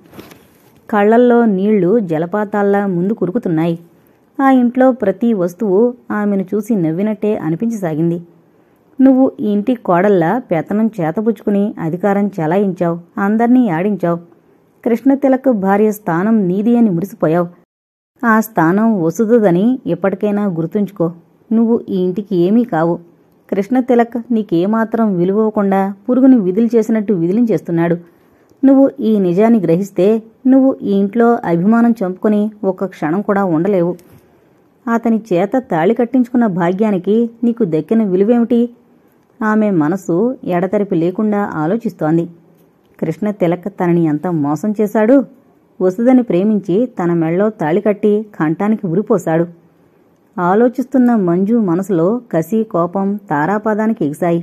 కళ్లల్లో నీళ్లు జలపాతాల్లా ముందు కురుకుతున్నాయి ఆ ఇంట్లో ప్రతి వస్తువు ఆమెను చూసి నవ్వినట్టే అనిపించసాగింది నువ్వు ఈ ఇంటి కోడల్లా పెత్తనం చేతపుచ్చుకుని అధికారం చెలాయించావు అందర్నీ ఆడించావు కృష్ణతిలక్ భార్య స్థానం నీది అని మురిసిపోయావు ఆ స్థానం వసుదుదని ఎప్పటికైనా గుర్తుంచుకో నువ్వు ఈ ఇంటికి ఏమీ కావు కృష్ణ తిలక్ నీకేమాత్రం విలువకుండా పురుగుని విధులు చేసినట్టు విదిలించేస్తున్నాడు నువ్వు ఈ నిజాన్ని గ్రహిస్తే నువ్వు ఈ ఇంట్లో అభిమానం చంపుకొని ఒక్క క్షణం కూడా ఉండలేవు అతని చేత తాళి కట్టించుకున్న భాగ్యానికి నీకు దక్కిన విలువేమిటి ఆమె మనసు ఎడతెరిపి లేకుండా ఆలోచిస్తోంది కృష్ణ తిలక్ తనని ఎంత మోసం చేశాడు వసుదని ప్రేమించి తన మెళ్ళో తాళి కట్టి కంఠానికి ఉరిపోశాడు ఆలోచిస్తున్న మంజు మనసులో కసి కోపం తారాపాదానికి ఎగిశాయి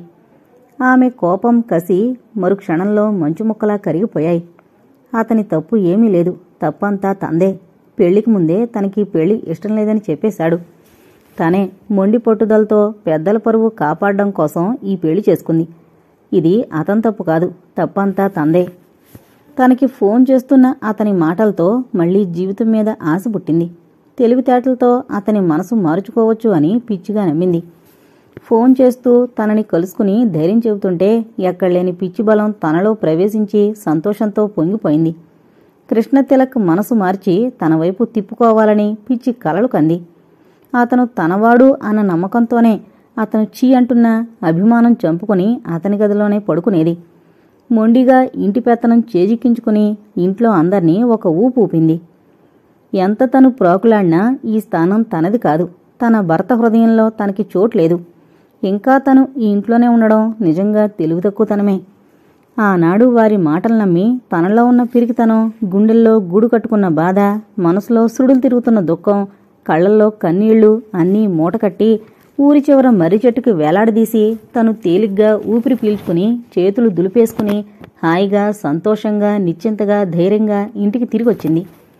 ఆమె కోపం కసి మరుక్షణంలో మంచు ముక్కలా కరిగిపోయాయి అతని తప్పు ఏమీ లేదు తప్పంతా తందే పెళ్లికి ముందే తనకి పెళ్లి ఇష్టం లేదని చెప్పేశాడు తనే మొండి పట్టుదలతో పెద్దల పరువు కాపాడడం కోసం ఈ పెళ్లి చేసుకుంది ఇది అతని తప్పు కాదు తప్పంతా తందే తనకి ఫోన్ చేస్తున్న అతని మాటలతో మళ్లీ జీవితం మీద ఆశ పుట్టింది తెలివితేటలతో అతని మనసు మార్చుకోవచ్చు అని పిచ్చిగా నమ్మింది ఫోన్ చేస్తూ తనని కలుసుకుని ధైర్యం చెబుతుంటే ఎక్కడలేని పిచ్చి బలం తనలో ప్రవేశించి సంతోషంతో పొంగిపోయింది కృష్ణ తిలక్ మనసు మార్చి తన వైపు తిప్పుకోవాలని పిచ్చి కలలు కంది అతను తనవాడు అన్న నమ్మకంతోనే అతను చీ అంటున్న అభిమానం చంపుకుని అతని గదిలోనే పడుకునేది మొండిగా ఇంటి పెత్తనం చేజిక్కించుకుని ఇంట్లో అందర్నీ ఒక ఊపు ఊపింది ఎంత తను ప్రాకులాడినా ఈ స్థానం తనది కాదు తన భర్త హృదయంలో తనకి చోట్లేదు ఇంకా తను ఈ ఇంట్లోనే ఉండడం నిజంగా తెలివి తక్కువతనమే ఆనాడు వారి మాటలు నమ్మి తనలో ఉన్న పిరికితనం గుండెల్లో గూడు కట్టుకున్న బాధ మనసులో సుడులు తిరుగుతున్న దుఃఖం కళ్ళల్లో కన్నీళ్లు అన్నీ మూటకట్టి ఊరి చివర మర్రి చెట్టుకి వేలాడదీసి తను తేలిగ్గా ఊపిరి పీల్చుకుని చేతులు దులిపేసుకుని హాయిగా సంతోషంగా నిశ్చింతగా ధైర్యంగా ఇంటికి తిరిగొచ్చింది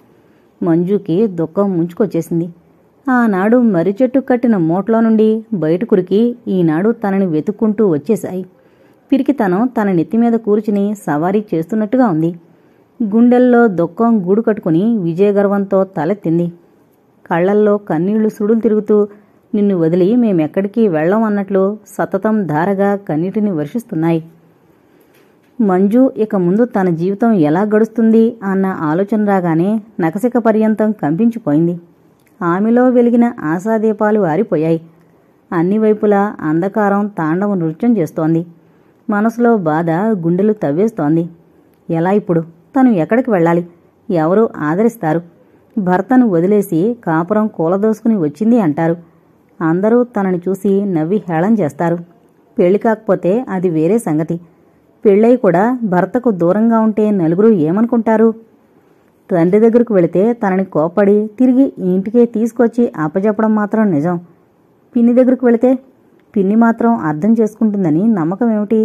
మంజుకి దుఃఖం ముంచుకొచ్చేసింది ఆనాడు మర్రి చెట్టు కట్టిన మూట్లో నుండి బయట కురికి ఈనాడు తనని వెతుక్కుంటూ వచ్చేశాయి పిరికితనం తన నెత్తిమీద కూర్చుని సవారీ చేస్తున్నట్టుగా ఉంది గుండెల్లో దుఃఖం గూడు కట్టుకుని విజయగర్వంతో తలెత్తింది కళ్లల్లో కన్నీళ్లు సుడులు తిరుగుతూ నిన్ను వదిలి మేమెక్కడికి వెళ్ళం అన్నట్లు సతతం ధారగా కన్నీటిని వర్షిస్తున్నాయి మంజు ఇక ముందు తన జీవితం ఎలా గడుస్తుంది అన్న ఆలోచన రాగానే నకసిక పర్యంతం కంపించిపోయింది ఆమెలో వెలిగిన ఆశాదీపాలు ఆరిపోయాయి అన్ని వైపులా అంధకారం తాండవ నృత్యం చేస్తోంది మనసులో బాధ గుండెలు తవ్వేస్తోంది ఎలా ఇప్పుడు తను ఎక్కడికి వెళ్ళాలి ఎవరు ఆదరిస్తారు భర్తను వదిలేసి కాపురం కూలదోసుకుని వచ్చింది అంటారు అందరూ తనని చూసి నవ్వి హేళన చేస్తారు పెళ్లి కాకపోతే అది వేరే సంగతి పెళ్ళై కూడా భర్తకు దూరంగా ఉంటే నలుగురు ఏమనుకుంటారు తండ్రి దగ్గరకు వెళితే తనని కోపడి తిరిగి ఇంటికే తీసుకొచ్చి అప్పచెప్పడం మాత్రం నిజం పిన్ని దగ్గరకు వెళితే పిన్ని మాత్రం అర్థం చేసుకుంటుందని నమ్మకం ఏమిటి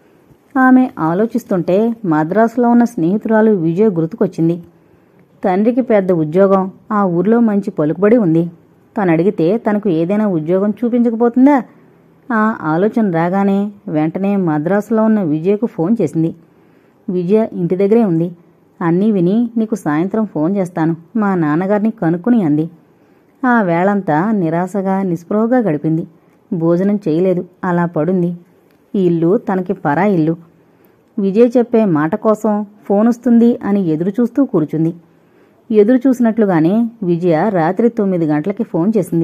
ఆమె ఆలోచిస్తుంటే మద్రాసులో ఉన్న స్నేహితురాలు విజయ గుర్తుకొచ్చింది తండ్రికి పెద్ద ఉద్యోగం ఆ ఊర్లో మంచి పలుకుబడి ఉంది తను అడిగితే తనకు ఏదైనా ఉద్యోగం చూపించకపోతుందా ఆ ఆలోచన రాగానే వెంటనే మద్రాసులో ఉన్న విజయకు ఫోన్ చేసింది విజయ ఇంటి దగ్గరే ఉంది అన్నీ విని నీకు సాయంత్రం ఫోన్ చేస్తాను మా నాన్నగారిని కనుక్కుని అంది ఆ వేళంతా నిరాశగా నిస్పృహగా గడిపింది భోజనం చేయలేదు అలా పడుంది ఈ ఇల్లు తనకి పరా ఇల్లు విజయ్ చెప్పే మాట కోసం ఫోన్ వస్తుంది అని ఎదురు చూస్తూ కూర్చుంది ఎదురు చూసినట్లుగానే విజయ రాత్రి తొమ్మిది గంటలకి ఫోన్ చేసింది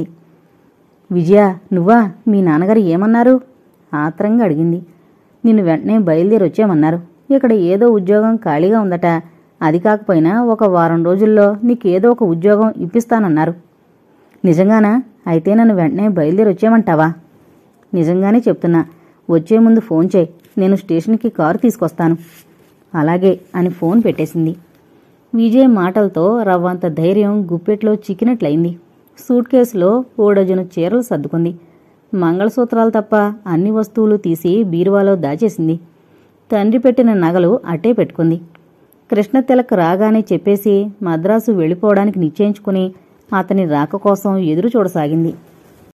విజయ నువ్వా మీ నాన్నగారు ఏమన్నారు ఆత్రంగా అడిగింది నిన్ను వెంటనే బయలుదేరి వచ్చామన్నారు ఇక్కడ ఏదో ఉద్యోగం ఖాళీగా ఉందట అది కాకపోయినా ఒక వారం రోజుల్లో నీకేదో ఒక ఉద్యోగం ఇప్పిస్తానన్నారు నిజంగానా అయితే నన్ను వెంటనే బయలుదేరి వచ్చేయమంటావా నిజంగానే చెప్తున్నా వచ్చే ముందు ఫోన్ చేయి నేను స్టేషన్కి కారు తీసుకొస్తాను అలాగే అని ఫోన్ పెట్టేసింది విజయ్ మాటలతో రవ్వంత ధైర్యం గుప్పెట్లో చిక్కినట్లయింది సూట్ కేసులో ఓ డజను చీరలు సర్దుకుంది మంగళసూత్రాలు తప్ప అన్ని వస్తువులు తీసి బీరువాలో దాచేసింది తండ్రి పెట్టిన నగలు అట్టే పెట్టుకుంది కృష్ణ తిలక్ రాగానే చెప్పేసి మద్రాసు వెళ్ళిపోవడానికి నిశ్చయించుకుని అతని రాక కోసం ఎదురు చూడసాగింది